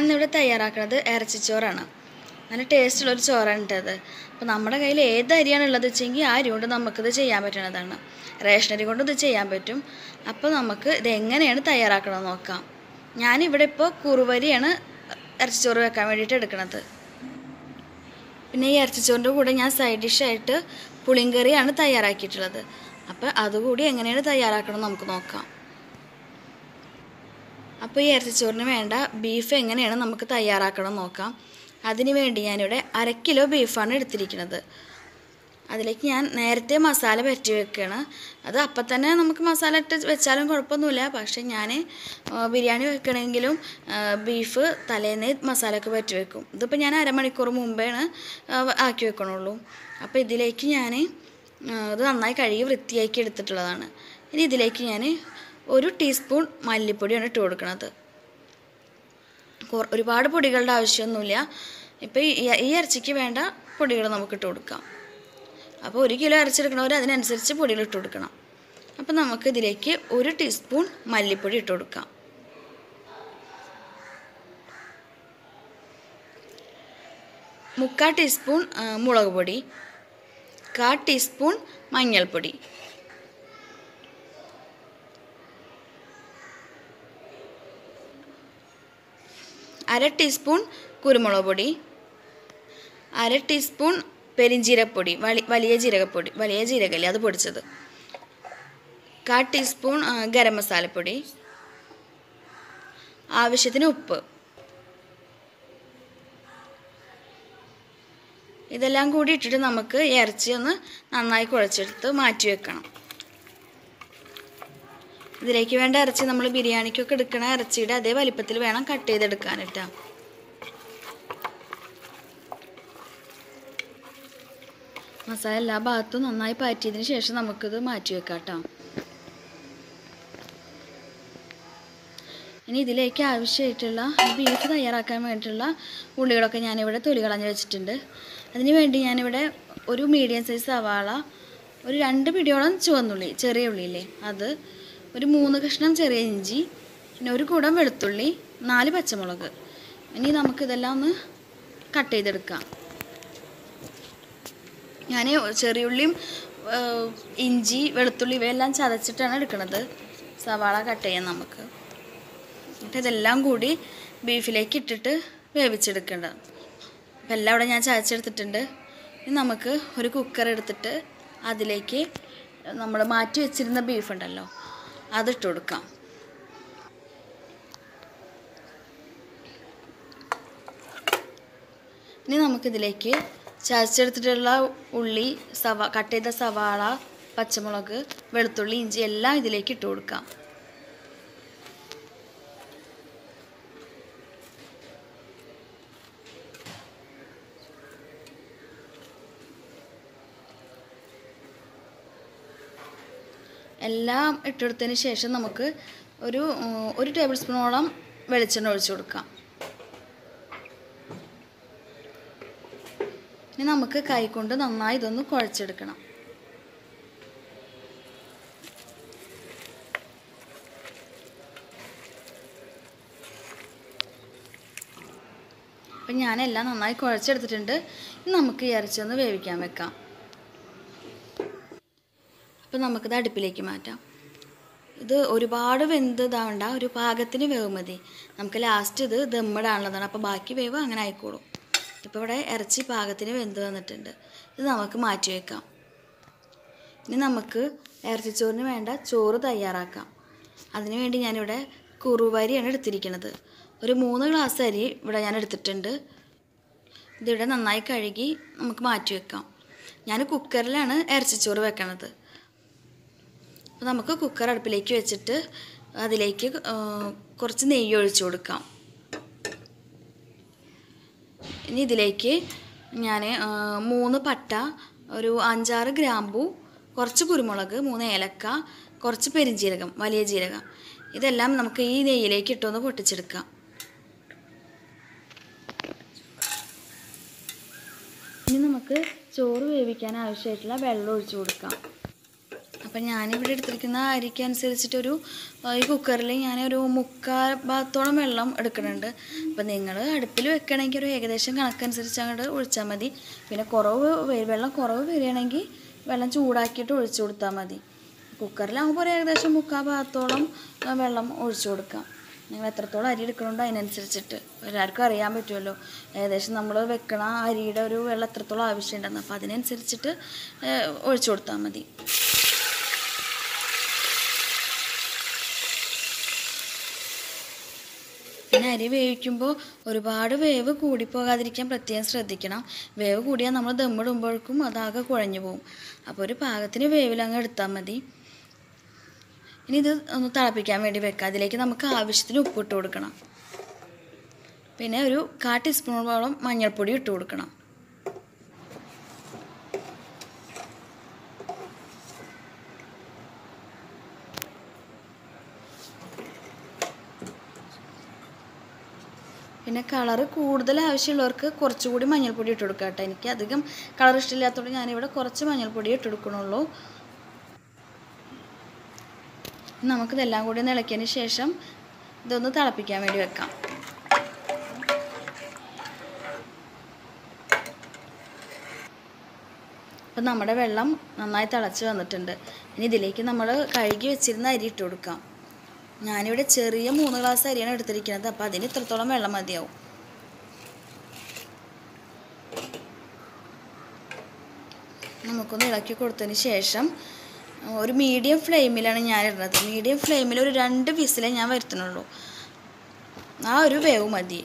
ഇന്നിവിടെ തയ്യാറാക്കുന്നത് ഇറച്ചിച്ചോറാണ് നല്ല ടേസ്റ്റുള്ളൊരു ചോറാണ് ഇട്ടത് അപ്പോൾ നമ്മുടെ കയ്യിൽ ഏത് അരിയാണ് ഉള്ളത് വെച്ചെങ്കിൽ ആ അരി കൊണ്ട് നമുക്കിത് ചെയ്യാൻ പറ്റുന്നതാണ് റേഷനരി കൊണ്ട് ഇത് ചെയ്യാൻ പറ്റും അപ്പോൾ നമുക്ക് ഇത് എങ്ങനെയാണ് തയ്യാറാക്കണമെന്ന് നോക്കാം ഞാനിവിടെ ഇപ്പോൾ കുറുവരിയാണ് ഇറച്ചിച്ചോറ് വെക്കാൻ വേണ്ടിയിട്ട് എടുക്കുന്നത് പിന്നെ ഈ ഇറച്ചിച്ചോറിൻ്റെ കൂടെ ഞാൻ സൈഡ് ഡിഷായിട്ട് പുളിങ്കറിയാണ് തയ്യാറാക്കിയിട്ടുള്ളത് അപ്പോൾ അതുകൂടി എങ്ങനെയാണ് തയ്യാറാക്കണം നമുക്ക് നോക്കാം അപ്പോൾ ഈ ഇറച്ചിച്ചോറിന് വേണ്ട ബീഫ് എങ്ങനെയാണ് നമുക്ക് തയ്യാറാക്കണം നോക്കാം അതിന് വേണ്ടി ഞാനിവിടെ അര കിലോ ബീഫാണ് എടുത്തിരിക്കുന്നത് അതിലേക്ക് ഞാൻ നേരത്തെ മസാല പറ്റി വെക്കുകയാണ് അത് അപ്പം തന്നെ നമുക്ക് മസാല ഇട്ട് വെച്ചാലും കുഴപ്പമൊന്നുമില്ല പക്ഷേ ഞാൻ ബിരിയാണി വെക്കണമെങ്കിലും ബീഫ് തലേന്നേ മസാലയൊക്കെ പറ്റി വെക്കും ഇതിപ്പോൾ ഞാൻ അരമണിക്കൂർ മുമ്പേണ് ആക്കി വെക്കണുള്ളൂ അപ്പോൾ ഇതിലേക്ക് ഞാൻ ഇത് നന്നായി കഴുകി വൃത്തിയാക്കി എടുത്തിട്ടുള്ളതാണ് ഇനി ഇതിലേക്ക് ഞാൻ ഒരു ടീസ്പൂൺ മല്ലിപ്പൊടിയാണ് ഇട്ട് കൊടുക്കുന്നത് ഒരുപാട് പൊടികളുടെ ആവശ്യമൊന്നുമില്ല ഇപ്പോൾ ഈ ഇറച്ചിക്ക് വേണ്ട പൊടികൾ നമുക്ക് ഇട്ട് കൊടുക്കാം അപ്പോൾ ഒരു കിലോ ഇറച്ചെടുക്കണവർ അതിനനുസരിച്ച് പൊടികൾ ഇട്ട് കൊടുക്കണം അപ്പോൾ നമുക്ക് ഇതിലേക്ക് ഒരു ടീസ്പൂൺ മല്ലിപ്പൊടി ഇട്ട് കൊടുക്കാം മുക്കാൽ ടീസ്പൂൺ മുളക് പൊടി കാ ടീസ്പൂൺ മഞ്ഞൾപ്പൊടി അര ടീസ്പൂൺ കുരുമുളക് പൊടി അര ടീസ്പൂൺ പെരിഞ്ജീരപ്പൊടി വലി വലിയ ജീരകപ്പൊടി വലിയ ജീരകല്ലേ അത് പൊടിച്ചത് കാ ടീസ്പൂൺ ഗരം മസാലപ്പൊടി ആവശ്യത്തിന് ഉപ്പ് ഇതെല്ലാം കൂടി ഇട്ടിട്ട് നമുക്ക് ഇറച്ചി ഒന്ന് നന്നായി കുഴച്ചെടുത്ത് മാറ്റി വെക്കണം ഇതിലേക്ക് വേണ്ട ഇറച്ചി നമ്മൾ ബിരിയാണിക്കൊക്കെ എടുക്കണ ഇറച്ചിയുടെ അതേ വലിപ്പത്തിൽ വേണം കട്ട് ചെയ്തെടുക്കാനിട്ടാ മസാല എല്ലാ ഭാഗത്തും നന്നായി പാറ്റിയതിന് ശേഷം നമുക്കിത് മാറ്റി വെക്കാം കേട്ടോ ഇനി ഇതിലേക്ക് ആവശ്യമായിട്ടുള്ള ബീഫ് തയ്യാറാക്കാൻ വേണ്ടിയിട്ടുള്ള ഉള്ളികളൊക്കെ ഞാനിവിടെ തൊലി കളഞ്ഞ് വെച്ചിട്ടുണ്ട് അതിന് വേണ്ടി ഞാനിവിടെ ഒരു മീഡിയം സൈസ് സവാള ഒരു രണ്ട് പിടിയോളം ചുവന്നുള്ളി ചെറിയ ഉള്ളിയില്ലേ അത് ഒരു മൂന്ന് കഷ്ണം ചെറിയ ഇഞ്ചി പിന്നെ ഒരു കൂടം വെളുത്തുള്ളി നാല് പച്ചമുളക് ഇനി നമുക്കിതെല്ലാം ഒന്ന് കട്ട് ചെയ്തെടുക്കാം ഞാൻ ചെറിയുള്ളിയും ഇഞ്ചി വെളുത്തുള്ളി ഇവയെല്ലാം ചതച്ചിട്ടാണ് എടുക്കുന്നത് സവാള കട്ട് ചെയ്യാൻ നമുക്ക് എന്നിട്ട് ഇതെല്ലാം കൂടി ബീഫിലേക്ക് ഇട്ടിട്ട് വേവിച്ചെടുക്കേണ്ടത് അപ്പം എല്ലാം ഇവിടെ ഞാൻ ചതച്ചെടുത്തിട്ടുണ്ട് ഇനി നമുക്ക് ഒരു കുക്കർ എടുത്തിട്ട് അതിലേക്ക് നമ്മൾ മാറ്റി വെച്ചിരുന്ന ബീഫ് ഉണ്ടല്ലോ അതിട്ട് കൊടുക്കാം ഇനി നമുക്കിതിലേക്ക് ചതച്ചെടുത്തിട്ടുള്ള ഉള്ളി സവ കട്ട് ചെയ്ത സവാള പച്ചമുളക് വെളുത്തുള്ളി ഇഞ്ചി എല്ലാം ഇതിലേക്ക് ഇട്ട് കൊടുക്കാം എല്ലാം ഇട്ടെടുത്തതിന് ശേഷം നമുക്ക് ഒരു ഒരു ടേബിൾ സ്പൂണോളം വെളിച്ചെണ്ണ ഒഴിച്ചു കൊടുക്കാം ഇനി നമുക്ക് കൈകൊണ്ട് നന്നായി ഇതൊന്ന് കുഴച്ചെടുക്കണം അപ്പം ഞാനെല്ലാം നന്നായി കുഴച്ചെടുത്തിട്ടുണ്ട് ഇനി നമുക്ക് ഈ ഇറച്ചി ഒന്ന് വേവിക്കാൻ വെക്കാം അപ്പം നമുക്കിത് അടുപ്പിലേക്ക് മാറ്റാം ഇത് ഒരുപാട് വെന്ത് ഇതാവണ്ട ഒരു പാകത്തിന് വേവ് മതി നമുക്ക് ലാസ്റ്റ് ഇത് ദമ്മിടാനുള്ളതാണ് അപ്പോൾ ബാക്കി വേവ് അങ്ങനെ ആയിക്കോളും ഇപ്പോൾ ഇവിടെ ഇറച്ചി പാകത്തിന് വെന്ത് വന്നിട്ടുണ്ട് ഇത് നമുക്ക് മാറ്റി വെക്കാം ഇനി നമുക്ക് ഇറച്ചിച്ചോറിന് വേണ്ട ചോറ് തയ്യാറാക്കാം അതിന് വേണ്ടി ഞാനിവിടെ കുറുവരിയാണ് എടുത്തിരിക്കുന്നത് ഒരു മൂന്ന് ഗ്ലാസ് അരി ഇവിടെ ഞാൻ എടുത്തിട്ടുണ്ട് ഇതിവിടെ നന്നായി കഴുകി നമുക്ക് മാറ്റി വെക്കാം ഞാൻ കുക്കറിലാണ് ഇറച്ചിച്ചോറ് വെക്കണത് അപ്പോൾ നമുക്ക് കുക്കർ അടുപ്പിലേക്ക് വെച്ചിട്ട് അതിലേക്ക് കുറച്ച് നെയ്യ് ഒഴിച്ചു കൊടുക്കാം ഇനി ഇതിലേക്ക് ഞാൻ മൂന്ന് പട്ട ഒരു അഞ്ചാറ് ഗ്രാമ്പു കുറച്ച് കുരുമുളക് മൂന്ന് ഏലക്ക കുറച്ച് പെരിഞ്ജീരകം വലിയ ജീരകം ഇതെല്ലാം നമുക്ക് ഈ നെയ്യിലേക്ക് ഇട്ടൊന്ന് പൊട്ടിച്ചെടുക്കാം ഇനി നമുക്ക് ചോറ് വേവിക്കാൻ ആവശ്യമായിട്ടുള്ള വെള്ളം ഒഴിച്ചു കൊടുക്കാം അപ്പോൾ അപ്പം ഞാനിവിടെ എടുത്തിരിക്കുന്ന അരിക്ക് അനുസരിച്ചിട്ടൊരു ആ, ഈ കുക്കറിൽ ഞാനൊരു മുക്കാൽ ഭാഗത്തോളം വെള്ളം എടുക്കുന്നുണ്ട് അപ്പം നിങ്ങൾ അടുപ്പിൽ വെക്കണമെങ്കിൽ ഒരു ഏകദേശം കണക്കനുസരിച്ച് അങ്ങോട്ട് ഒഴിച്ചാൽ മതി പിന്നെ കുറവ് വെ- വെള്ളം കുറവ് വരികയാണെങ്കിൽ വെള്ളം ചൂടാക്കിയിട്ട് ഒഴിച്ചു കൊടുത്താൽ മതി കുക്കറിലാകുമ്പോൾ ഒരു ഏകദേശം മുക്കാൽ ഭാഗത്തോളം ആ, വെള്ളം ഒഴിച്ചു കൊടുക്കാം നിങ്ങൾ എത്രത്തോളം അരി എടുക്കണുണ്ടോ അതിനനുസരിച്ചിട്ട് എല്ലാവർക്കും അറിയാൻ പറ്റുമല്ലോ ഏകദേശം നമ്മൾ വെക്കണ അരിയുടെ ഒരു വെള്ളം എത്രത്തോളം ആവശ്യമുണ്ടെന്ന് അപ്പോൾ അതിനനുസരിച്ചിട്ട് ഏ, ഒഴിച്ചു കൊടുത്താൽ മതി പിന്നെ അരി വേവിക്കുമ്പോൾ ഒരുപാട് വേവ് കൂടിപ്പോകാതിരിക്കാൻ പ്രത്യേകം ശ്രദ്ധിക്കണം വേവ് കൂടിയാൽ നമ്മൾ ദമ്മിടുമ്പോഴേക്കും അതാകെ കുഴഞ്ഞു പോകും അപ്പോൾ ഒരു പാകത്തിന് വേവിലങ്ങ് എടുത്താൽ മതി ഇനി ഇത് ഒന്ന് തിളപ്പിക്കാൻ വേണ്ടി വെക്കാം അതിലേക്ക് നമുക്ക് ആവശ്യത്തിന് ഉപ്പിട്ട് കൊടുക്കണം പിന്നെ ഒരു കാ ടീസ്പൂണോളം മഞ്ഞൾപ്പൊടി ഇട്ട് കൊടുക്കണം പിന്നെ കളറ് കൂടുതൽ ആവശ്യമുള്ളവർക്ക് കുറച്ചുകൂടി മഞ്ഞൾപ്പൊടി ഇട്ട് കൊടുക്കാം കേട്ടോ എനിക്ക് അധികം കളർ ഇഷ്ടമില്ലാത്തതുകൊണ്ട് ഞാനിവിടെ കുറച്ച് മഞ്ഞൾപ്പൊടി ഇട്ട് കൊടുക്കണുള്ളൂ നമുക്കിതെല്ലാം കൂടി ഒന്ന് ഇളക്കിയതിന് ശേഷം ഇതൊന്ന് തിളപ്പിക്കാൻ വേണ്ടി വെക്കാം അപ്പം നമ്മുടെ വെള്ളം നന്നായി തിളച്ച് വന്നിട്ടുണ്ട് ഇനി ഇതിലേക്ക് നമ്മൾ കഴുകി വെച്ചിരുന്ന അരി ഇട്ട് കൊടുക്കാം ഞാനിവിടെ ചെറിയ മൂന്ന് ഗ്ലാസ് അരിയാണ് എടുത്തിരിക്കുന്നത് അപ്പോൾ അതിന് ഇത്രത്തോളം വെള്ളം മതിയാവും നമുക്കൊന്ന് ഇളക്കി കൊടുത്തതിന് ശേഷം ഒരു മീഡിയം ഫ്ലെയിമിലാണ് ഞാൻ ഇടുന്നത് മീഡിയം ഫ്ലെയിമിൽ ഒരു രണ്ട് വിസിലേ ഞാൻ വരുത്തുന്നുള്ളൂ ആ ഒരു വേവ് മതി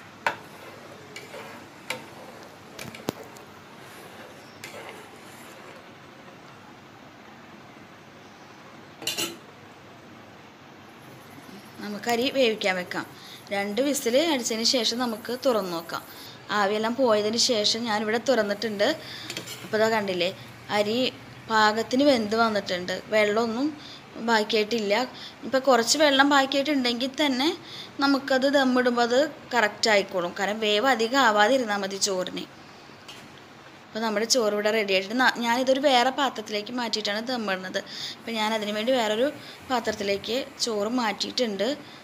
നമുക്ക് അരി വേവിക്കാൻ വെക്കാം രണ്ട് വിസിൽ അടിച്ചതിന് ശേഷം നമുക്ക് തുറന്നു നോക്കാം ആവിയെല്ലാം പോയതിന് ശേഷം ഞാനിവിടെ തുറന്നിട്ടുണ്ട് അപ്പോൾ ഇതാ കണ്ടില്ലേ അരി പാകത്തിന് വെന്ത് വന്നിട്ടുണ്ട് വെള്ളമൊന്നും ബാക്കിയായിട്ടില്ല ഇപ്പോൾ കുറച്ച് വെള്ളം ബാക്കിയായിട്ടുണ്ടെങ്കിൽ തന്നെ നമുക്കത് ദമ്മിടുമ്പോൾ അത് കറക്റ്റ് ആയിക്കോളും കാരണം വേവ് അധികം ആവാതിരുന്നാൽ മതി ചോറിന് അപ്പോൾ നമ്മുടെ ചോറ് ഇവിടെ റെഡി ആയിട്ട് ന- ഞാനിതൊരു വേറെ പാത്രത്തിലേക്ക് മാറ്റിയിട്ടാണ് ദമ്മിടുന്നത് അപ്പോൾ ഞാൻ അതിന് വേണ്ടി വേറൊരു പാത്രത്തിലേക്ക് ചോറ് മാറ്റിയിട്ടുണ്ട്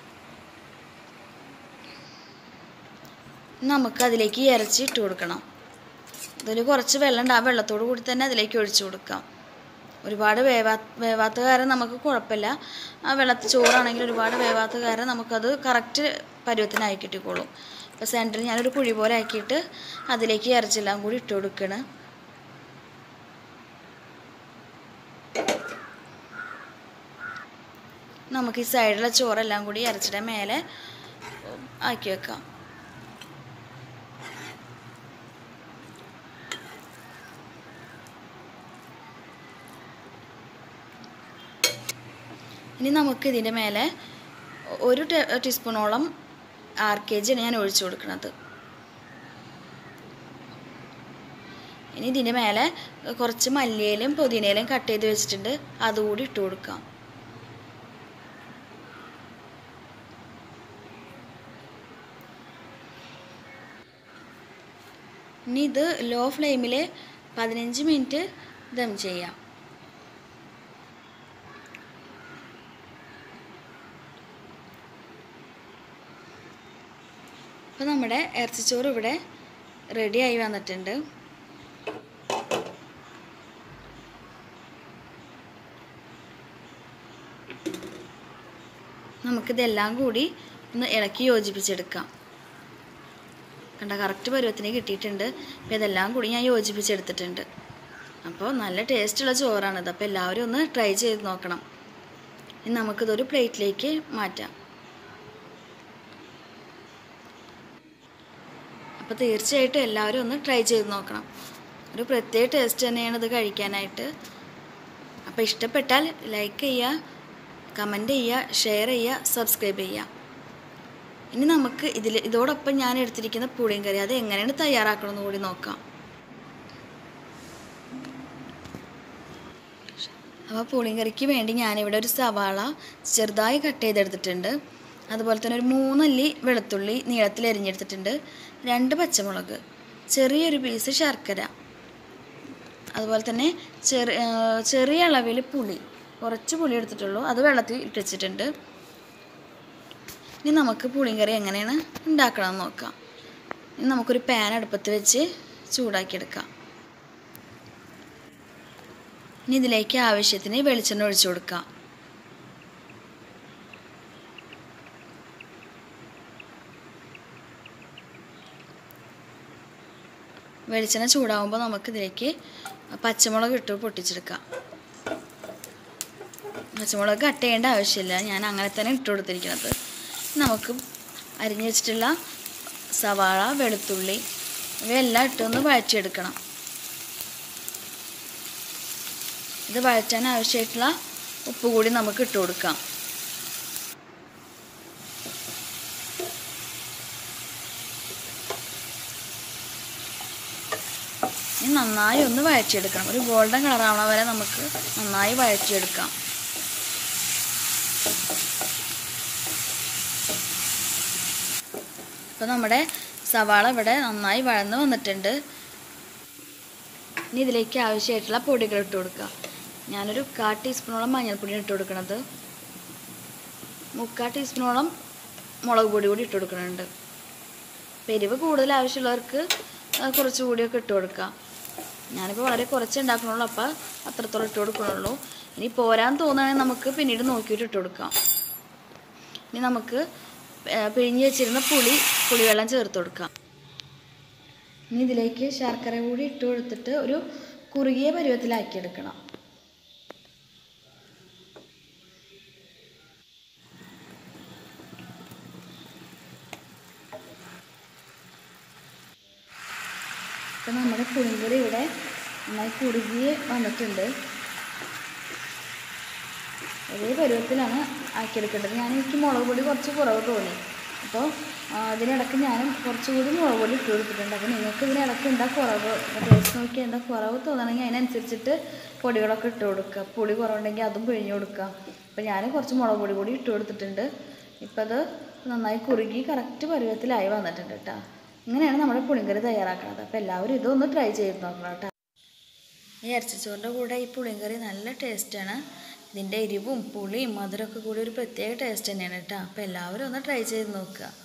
നമുക്ക് അതിലേക്ക് ഈ ഇറച്ചി ഇട്ട് കൊടുക്കണം ഇതിൽ കുറച്ച് വെള്ളം ഉണ്ട് ആ വെള്ളത്തോട് കൂടി തന്നെ അതിലേക്ക് ഒഴിച്ചു കൊടുക്കാം ഒരുപാട് വേവാ വേവാത്ത കാരണം നമുക്ക് കുഴപ്പമില്ല ആ വെള്ളത്തിൽ ചോറാണെങ്കിൽ ഒരുപാട് വേവാത്ത കാരണം നമുക്കത് കറക്റ്റ് പരുവത്തിനായി കിട്ടിക്കോളും അപ്പോൾ സെൻറ്ററിൽ ഞാനൊരു കുഴി പോലെ ആക്കിയിട്ട് അതിലേക്ക് ഈ ഇറച്ചിയെല്ലാം കൂടി ഇട്ട് കൊടുക്കണം നമുക്ക് ഈ സൈഡിലെ ചോറെല്ലാം കൂടി ഇറച്ചിയുടെ മേലെ ആക്കി വെക്കാം ഇനി നമുക്ക് ഇതിൻ്റെ മേലെ ഒരു ടേ- ടീസ്പൂണോളം ആർ കെ ജിയാണ് ഞാൻ ഒഴിച്ചു കൊടുക്കുന്നത് ഇനി ഇതിൻ്റെ മേലെ കുറച്ച് മല്ലിയിലും പുതിനയിലും കട്ട് ചെയ്ത് വെച്ചിട്ടുണ്ട് അതുകൂടി ഇട്ട് കൊടുക്കാം ഇനി ഇത് ലോ ഫ്ലെയിമിൽ പതിനഞ്ച് മിനിറ്റ് ദം ചെയ്യാം അപ്പോൾ നമ്മുടെ ഇറച്ചിച്ചോറ് ഇവിടെ റെഡിയായി വന്നിട്ടുണ്ട് നമുക്കിതെല്ലാം കൂടി ഒന്ന് ഇളക്കി യോജിപ്പിച്ചെടുക്കാം കണ്ട കറക്റ്റ് പരുവത്തിന് കിട്ടിയിട്ടുണ്ട് അപ്പോൾ ഇതെല്ലാം കൂടി ഞാൻ യോജിപ്പിച്ചെടുത്തിട്ടുണ്ട് അപ്പോൾ നല്ല ടേസ്റ്റുള്ള ചോറാണിത് അപ്പോൾ എല്ലാവരും ഒന്ന് ട്രൈ ചെയ്ത് നോക്കണം ഇനി നമുക്കിതൊരു പ്ലേറ്റിലേക്ക് മാറ്റാം അപ്പോൾ തീർച്ചയായിട്ടും എല്ലാവരും ഒന്ന് ട്രൈ ചെയ്ത് നോക്കണം ഒരു പ്രത്യേക ടേസ്റ്റ് തന്നെയാണ് ഇത് കഴിക്കാനായിട്ട് അപ്പോൾ ഇഷ്ടപ്പെട്ടാൽ ലൈക്ക് ചെയ്യുക കമൻറ്റ് ചെയ്യുക ഷെയർ ചെയ്യുക സബ്സ്ക്രൈബ് ചെയ്യുക ഇനി നമുക്ക് ഇതിൽ ഇതോടൊപ്പം ഞാൻ എടുത്തിരിക്കുന്ന പുളിയും കറി അത് എങ്ങനെയാണ് തയ്യാറാക്കണമെന്ന് കൂടി നോക്കാം അപ്പോൾ പുളിങ്കറിക്ക് വേണ്ടി ഞാനിവിടെ ഒരു സവാള ചെറുതായി കട്ട് ചെയ്തെടുത്തിട്ടുണ്ട് അതുപോലെ തന്നെ ഒരു മൂന്നല്ലി വെളുത്തുള്ളി നീളത്തിൽ എരിഞ്ഞെടുത്തിട്ടുണ്ട് രണ്ട് പച്ചമുളക് ചെറിയൊരു പീസ് ശർക്കര അതുപോലെ തന്നെ ചെറിയ ചെറിയ അളവിൽ പുളി കുറച്ച് പുളി എടുത്തിട്ടുള്ളൂ അത് വെള്ളത്തിൽ ഇട്ടിച്ചിട്ടുണ്ട് ഇനി നമുക്ക് പുളിങ്കറി എങ്ങനെയാണ് ഉണ്ടാക്കണമെന്ന് നോക്കാം ഇനി നമുക്കൊരു പാൻ അടുപ്പത്ത് വെച്ച് ചൂടാക്കിയെടുക്കാം ഇനി ഇതിലേക്ക് ആവശ്യത്തിന് വെളിച്ചെണ്ണ ഒഴിച്ചു കൊടുക്കാം വെളിച്ചെണ്ണ ചൂടാവുമ്പോൾ നമുക്കിതിലേക്ക് പച്ചമുളക് ഇട്ട് പൊട്ടിച്ചെടുക്കാം പച്ചമുളക് കട്ട് ചെയ്യേണ്ട ആവശ്യമില്ല ഞാൻ അങ്ങനെ തന്നെ ഇട്ട് കൊടുത്തിരിക്കുന്നത് നമുക്ക് അരിഞ്ഞു വെച്ചിട്ടുള്ള സവാള വെളുത്തുള്ളി ഇവയെല്ലാം ഇട്ടൊന്ന് വഴറ്റിയെടുക്കണം ഇത് വഴറ്റാൻ ആവശ്യമായിട്ടുള്ള ഉപ്പ് കൂടി നമുക്ക് ഇട്ട് കൊടുക്കാം ഇനി നന്നായി ഒന്ന് വഴറ്റിയെടുക്കണം ഒരു ഗോൾഡൻ കളറാവണ വരെ നമുക്ക് നന്നായി വഴറ്റിയെടുക്കാം ഇപ്പോൾ നമ്മുടെ സവാള ഇവിടെ നന്നായി വഴന്ന് വന്നിട്ടുണ്ട് ഇനി ഇതിലേക്ക് ആവശ്യമായിട്ടുള്ള പൊടികൾ ഇട്ട് കൊടുക്കുക ഞാനൊരു കാ ടീസ്പൂണോളം മഞ്ഞൾപ്പൊടി ഇട്ട് കൊടുക്കണത് മുക്കാൽ ടീസ്പൂണോളം മുളക് പൊടി കൂടി ഇട്ട് കൊടുക്കുന്നുണ്ട് എരിവ് കൂടുതൽ ആവശ്യമുള്ളവർക്ക് കുറച്ചുകൂടിയൊക്കെ ഇട്ട് കൊടുക്കാം ഞാനിപ്പോൾ വളരെ കുറച്ച് ഉണ്ടാക്കണുള്ളൂ അപ്പോൾ അത്രത്തോളം ഇട്ട് കൊടുക്കണുള്ളൂ ഇനി പോരാൻ തോന്നുകയാണെങ്കിൽ നമുക്ക് പിന്നീട് നോക്കിയിട്ട് ഇട്ട് കൊടുക്കാം ഇനി നമുക്ക് പിഴിഞ്ഞ് വെച്ചിരുന്ന പുളി പുളിവെള്ളം ചേർത്ത് കൊടുക്കാം ഇനി ഇതിലേക്ക് ശർക്കര കൂടി ഇട്ട് കൊടുത്തിട്ട് ഒരു കുറുകിയ പരുവത്തിലാക്കിയെടുക്കണം ഇപ്പം നമ്മുടെ പുളിങ്കുറി ഇവിടെ നന്നായി കുറുകി വന്നിട്ടുണ്ട് ഒരേ പരുവത്തിലാണ് ആക്കിയെടുക്കേണ്ടത് ഞാൻ എനിക്ക് മുളക് പൊടി കുറച്ച് കുറവ് തോന്നി അപ്പോൾ അതിനിടയ്ക്ക് ഞാനും കുറച്ചുകൂടി മുളക് പൊടി ഇട്ട് കൊടുത്തിട്ടുണ്ട് അപ്പോൾ നിങ്ങൾക്ക് ഇതിനിടയ്ക്ക് എന്താ കുറവ് ടേസ്റ്റ് നോക്കി എന്താ കുറവ് തോന്നണമെങ്കിൽ അതിനനുസരിച്ചിട്ട് പൊടികളൊക്കെ ഇട്ട് കൊടുക്കുക പുളി കുറവുണ്ടെങ്കിൽ അതും പിഴിഞ്ഞ് കൊടുക്കുക അപ്പോൾ ഞാൻ കുറച്ച് മുളക് പൊടി കൂടി ഇട്ട് കൊടുത്തിട്ടുണ്ട് ഇപ്പം അത് നന്നായി കുറുകി കറക്റ്റ് പരുവത്തിലായി വന്നിട്ടുണ്ട് കേട്ടോ ഇങ്ങനെയാണ് നമ്മുടെ പുളിങ്കറി തയ്യാറാക്കുന്നത് അപ്പോൾ എല്ലാവരും ഇതൊന്ന് ട്രൈ ചെയ്ത് നോക്കണം കേട്ടോ ഈ ഇറച്ചിച്ചോറിൻ്റെ കൂടെ ഈ പുളിങ്കറി നല്ല ടേസ്റ്റാണ് ഇതിൻ്റെ എരിവും പുളിയും മധുരമൊക്കെ കൂടി ഒരു പ്രത്യേക ടേസ്റ്റ് തന്നെയാണ് കേട്ടോ അപ്പോൾ എല്ലാവരും ഒന്ന് ട്രൈ ചെയ്ത് നോക്കുക